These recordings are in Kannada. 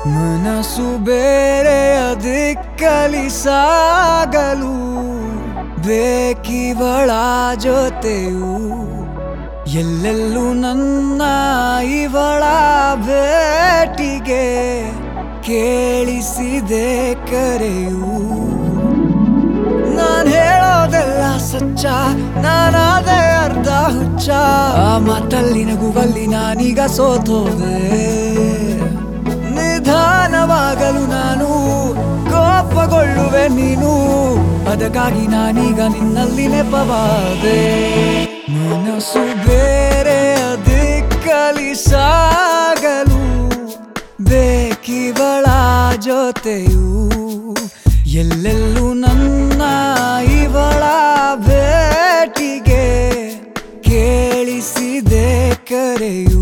ಮನಸ್ಸು ಬೇರೆಯ ದಿಕ್ಕಲಿ ಸಾಗಲು ಬೇಕಿವಳ ಜೊತೆಯು ಎಲ್ಲೆಲ್ಲೂ ನನ್ನ ಇವಳ ಭೇಟಿಗೆ ಕೇಳಿಸಿದೆ ಕರೆಯು ನಾನ್ ಹೇಳೋದೆಲ್ಲ ಸಚ್ಚ ನಾನಾದೆ ಅರ್ಧ ಹುಚ್ಚ ಆ ಮಾತಲ್ಲಿ ನಗುವಲ್ಲಿ ನಾನೀಗ ಸೋತೋದೆ ನಿಧಾನವಾಗಲು ನಾನು ಕೋಪಗೊಳ್ಳುವೆ ನೀನು ಅದಕ್ಕಾಗಿ ನಾನೀಗ ನಿನ್ನಲ್ಲಿ ನೆಪವಾದೆ ಮನಸ್ಸು ಬೇರೆ ದಿಕ್ಕಲಿ ಸಾಗಲು ಬೇಕಿವಳ ಜೊತೆಯು ಎಲ್ಲೆಲ್ಲೂ ನನ್ನ ಇವಳ ಭೇಟಿಗೆ ಕೇಳಿಸಿದೆ ಕರೆಯು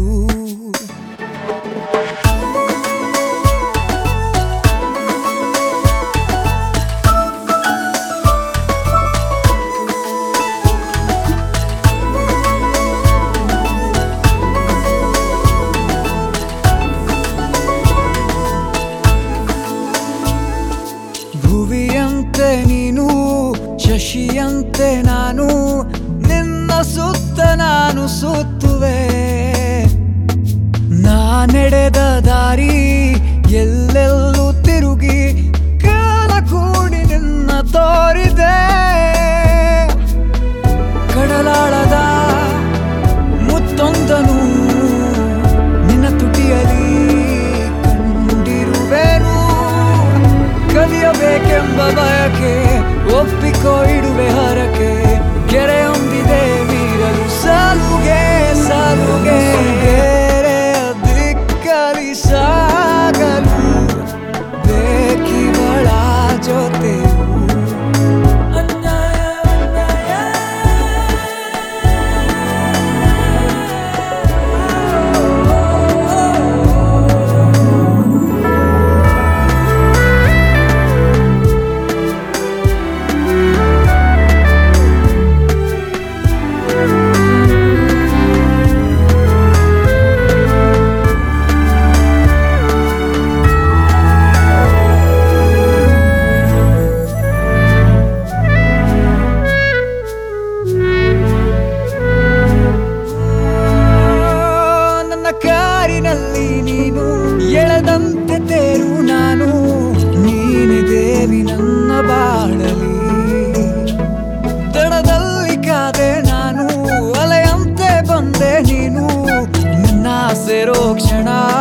ಭುವಿಯಂತೆ ನೀನು ಶಶಿಯಂತೆ ನಾನು ನಿನ್ನ ಸುತ್ತ ನಾನು ಸುತ್ತುವೆ ನಾನೆಡೆದ ದಾರಿ ಎಲ್ಲೆಲ್ಲೂ ತಿರುಗಿ ಕಾಲ ಕೂಡಿ ನಿನ್ನ ತೋರಿದೆ ಕಡಲಾಳದ ಮುತ್ತೊಂದನು ನಿನ್ನ ತುಟಿಯಲಿ ಕಂಡಿರುವೆನು ಕಲಿಯಬೇಕೆಂಬ ಬಯಕೆ ಒಪ್ಪಿಕೋ ಇಡುವೆ ಹರಕೆ ಕೆರೆಯೊಂದಿದೆ ಮೀರಲು ಸಾಲುಗೆ ಸಾಲುಗೆ ಬೇರೆ ದಿಕ್ಕಲಿ ಸಾಗಲು ಬೇಕಿವಳ ಜೊತೆಯು ಅನ್ಯಾಯ ಅನ್ಯಾಯ ನನ್ನ ಕಾರಿನಲ್ಲಿ ನೀನು ಎಳೆದಂತೆ ತೇರು ನಾನು ನೀನೆ ದೇವಿ ನನ್ನ ಬಾಳಲಿ ದಡದಲ್ಲಿ ಕಾದೆ ನಾನು ಅಲೆಯಂತೆ ಬಂದೆ ನೀನು ನಿನ್ನ ಸೇರೋ ಕ್ಷಣ